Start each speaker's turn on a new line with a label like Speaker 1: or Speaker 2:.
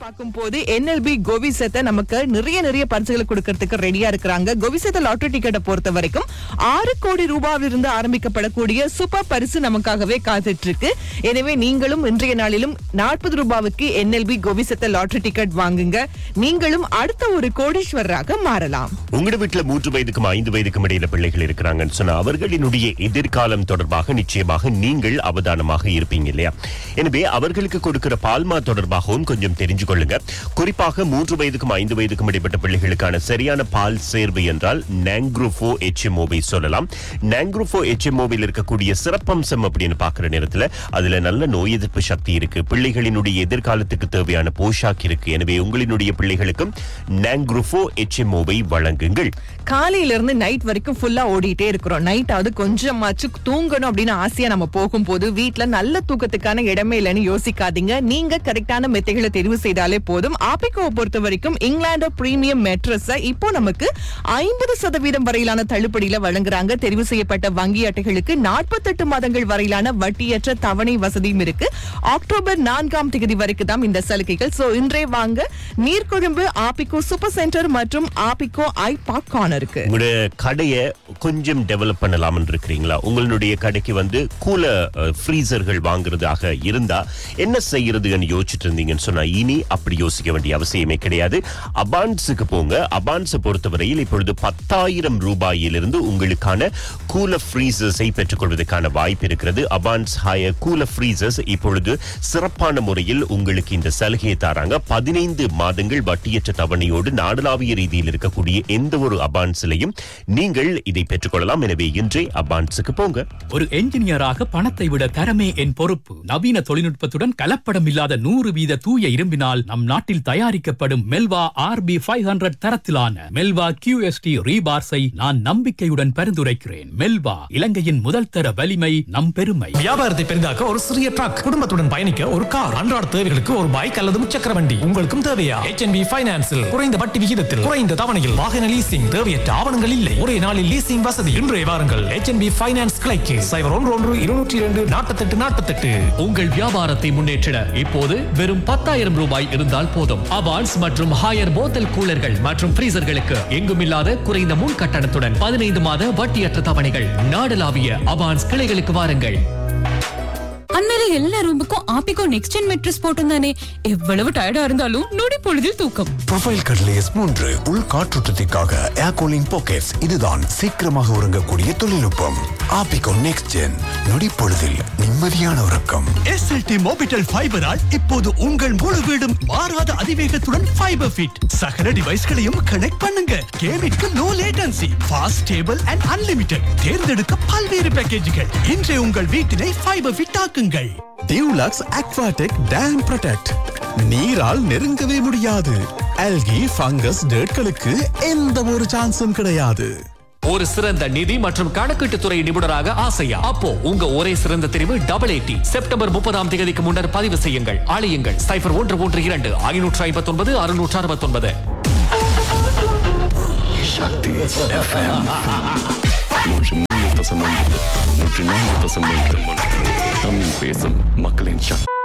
Speaker 1: பார்க்கும் போது என்எல்பி கோவிசத்தை நமக்கு நிறைய நிறைய பரிசுகளை கொடுக்கறதுக்கு ரெடியா இருக்கிறாங்க கோவிசத்த லாட்டரி டிக்கெட்டை பொறுத்த வரைக்கும் ஆறு கோடி ரூபாவிலிருந்து ஆரம்பிக்கப்படக்கூடிய சூப்பர் பரிசு நமக்காகவே காத்துட்டு இருக்கு எனவே நீங்களும் இன்றைய நாளிலும் நாற்பது ரூபாவுக்கு என்எல்பி கோவிசத்த லாட்டரி டிக்கெட் வாங்குங்க நீங்களும் அடுத்த ஒரு கோடீஸ்வரராக மாறலாம்
Speaker 2: உங்களோட வீட்டுல மூன்று வயதுக்கும் ஐந்து வயதுக்கும் இடையில பிள்ளைகள் இருக்கிறாங்கன்னு சொன்னா அவர்களினுடைய எதிர்காலம் தொடர்பாக நிச்சயமாக நீங்கள் அவதானமாக இருப்பீங்க இல்லையா எனவே அவர்களுக்கு கொடுக்கிற பால்மா தொடர்பாகவும் கொஞ்சம் தெரிஞ்சு கொள்ளுங்க குறிப்பாக மூன்று வயதுக்கும் ஐந்து வயதுக்கும் இடைப்பட்ட பிள்ளைகளுக்கான சரியான பால் சேர்வு என்றால் நாங்க்ரோஃபோ எச்எம்ஓவை சொல்லலாம் நாங்க்ரோஃபோ எச்எம்ஓவில் இருக்கக்கூடிய சிறப்பம்சம் அப்படின்னு பார்க்கிற நேரத்துல அதுல நல்ல நோய் எதிர்ப்பு சக்தி இருக்கு பிள்ளைகளினுடைய எதிர்காலத்துக்கு தேவையான போஷாக் இருக்கு எனவே உங்களினுடைய பிள்ளைகளுக்கும் நாங்க்ரோஃபோ எச்எம்ஓவை வழங்குங்கள்
Speaker 1: காலையில இருந்து நைட் வரைக்கும் ஃபுல்லா ஓடிட்டே இருக்கிறோம் நைட் அது கொஞ்சமாச்சு தூங்கணும் அப்படின்னு ஆசையா நம்ம போகும்போது வீட்ல நல்ல தூக்கத்துக்கான இடமே இல்லைன்னு யோசிக்காதீங்க நீங்க கரெக்டான மெத்தைகளை தெரிவு செய்தாலே போதும் ஆப்பிகோவை பொறுத்த வரைக்கும் இங்கிலாந்து பிரீமியம் மெட்ரஸ் இப்போ நமக்கு ஐம்பது சதவீதம் வரையிலான தள்ளுபடியில வழங்குறாங்க தெரிவு செய்யப்பட்ட வங்கி அட்டைகளுக்கு நாற்பத்தெட்டு மாதங்கள் வரையிலான வட்டியற்ற தவணை வசதியும் இருக்கு அக்டோபர் நான்காம் தேதி வரைக்கும் தான் இந்த சலுகைகள் சோ இன்றே வாங்க நீர்கொழும்பு ஆப்பிகோ சூப்பர் சென்டர் மற்றும் ஆப்பிகோ ஐ பார்க் கார்னருக்கு
Speaker 2: உங்களோட கடையை கொஞ்சம் டெவலப் பண்ணலாம்னு இருக்கிறீங்களா உங்களுடைய கடைக்கு வந்து கூல ஃப்ரீசர்கள் வாங்குறதாக இருந்தா என்ன செய்யறதுன்னு யோசிச்சுட்டு இருந்தீங்கன்னு சொன்னா இனி அப்படி யோசிக்க வேண்டிய அவசியமே கிடையாது அபான்ஸுக்கு போங்க அபான்ஸை பொறுத்தவரையில் இப்பொழுது பத்தாயிரம் ரூபாயிலிருந்து உங்களுக்கான கூல ஃப்ரீசர்ஸை பெற்றுக்கொள்வதற்கான வாய்ப்பு இருக்கிறது அபான்ஸ் ஹாய கூல ஃப்ரீசர்ஸ் இப்பொழுது சிறப்பான முறையில் உங்களுக்கு இந்த சலுகையை தராங்க பதினைந்து மாதங்கள் வட்டியற்ற தவணையோடு நாடளாவிய ரீதியில் இருக்கக்கூடிய எந்த ஒரு அபான்ஸிலையும் நீங்கள் இதை பெற்றுக்கொள்ளலாம் எனவே இன்றே அபான்ஸுக்கு போங்க
Speaker 3: ஒரு என்ஜினியராக பணத்தை விட தரமே என் பொறுப்பு நவீன தொழில்நுட்பத்துடன் கலப்படம் இல்லாத நூறு வீத தூய இரும்பினால் நம் நாட்டில் தயாரிக்கப்படும் மெல்வா ஆர்பி ஃபைவ் ஹண்ட்ரட் தரத்திலான மெல்வா கியூஎஸ்டி ரீபார்ஸை நான் நம்பிக்கையுடன் பரிந்துரைக்கிறேன் மெல்வா இலங்கையின் முதல் தர வலிமை நம் பெருமை
Speaker 4: வியாபாரத்தை பெரிதாக்க ஒரு சிறிய ட்ரக் குடும்பத்துடன் பயணிக்க ஒரு கார் அன்றாட தேவைகளுக்கு ஒரு பைக் அல்லது முச்சக்கர வண்டி உங்களுக்கும் தேவையா HNB பைனான்சில் குறைந்த வட்டி விகிதத்தில் குறைந்த தவணையில் வாகன லீசிங் தேவையற்ற ஆவணங்கள் இல்லை ஒரே நாளில் லீசிங் வசதி இன்றைய வாருங்கள் HNB பைனான்ஸ் கிளைக்கு சைபர் ஒன்று ஒன்று இருநூற்றி இரண்டு நாற்பத்தெட்டு நாற்பத்தெட்டு
Speaker 5: உங்கள் வியாபாரத்தை முன்னேற்றிட இப்போது வெறும் பத்தாயிரம் ரூபாய் இருந்தால் போதும் அவார்ட்ஸ் மற்றும் ஹாயர் போத்தல் கூலர்கள் மற்றும் ஃப்ரீசர்களுக்கு எங்குமில்லாத குறைந்த முன் கட்டணத்துடன் பதினைந்து மாத வட்டியற்ற தவணைகள் நாடளாவிய அவான்ஸ் கிளைகளுக்கு வாருங்கள்
Speaker 6: அண்மையில எல்லா ரூமுக்கும் ஆப்பிக்கோ நெக்ஸ்ட் ஜென் மெட்ரஸ் போட்டிருந்தானே எவ்வளவு டயர்டா இருந்தாலும் நொடி பொழுதில் தூக்கம்
Speaker 7: ப்ரொஃபைல் கட்லேஸ் மூன்று உள் காற்றோட்டத்திற்காக ஏர் கூலிங் பாக்கெட்ஸ் இதுதான் சீக்கிரமாக உறங்கக்கூடிய தொழில்நுட்பம் ஆப்பிகோ நெக்ஸ்ட் ஜென் நொடி பொழுதில் நிம்மதியான உறக்கம்
Speaker 8: எஸ்எல்டி மோபிட்டல் ஃபைபரால் இப்போது உங்கள் முழு வீடும் மாறாத அதிவேகத்துடன் ஃபைபர் ஃபிட் சகல டிவைஸ்களையும் கனெக்ட் பண்ணுங்க கேமிற்கு no latency fast stable and unlimited தேர்ந்தெடுக்க பல்வேறு பேக்கேஜுகள் இன்றே உங்கள் வீட்டினை ஃபைபர் ஃபிட் ஆக்குங்கள்
Speaker 9: டியூலக்ஸ் அக்வாடெக் டேம் ப்ரொடெக்ட் நீரால் நெருங்கவே முடியாது அல்கி ஃபங்கஸ் டேட்களுக்கு எந்த ஒரு சான்ஸும் கிடையாது
Speaker 5: ஒரு சிறந்த நிதி மற்றும் கணக்கீட்டு துறை நிபுணராக ஆசையா அப்போ உங்க ஒரே சிறந்த தெரிவு டபுள் எயிட்டி செப்டம்பர் முப்பதாம் தேதிக்கு முன்னர் பதிவு செய்யுங்கள் அழையுங்கள் சைபர் ஒன்று ஒன்று இரண்டு ஐநூற்று ஐம்பத்தி ஒன்பது அறுநூற்று அறுபத்தி ஒன்பது
Speaker 7: சக்தி எஃப்எம் நூற்றி மூன்று தசம் ஒன்பது நூற்றி நான்கு தசம் எட்டு தமிழ் பேசும் மக்களின் சக்தி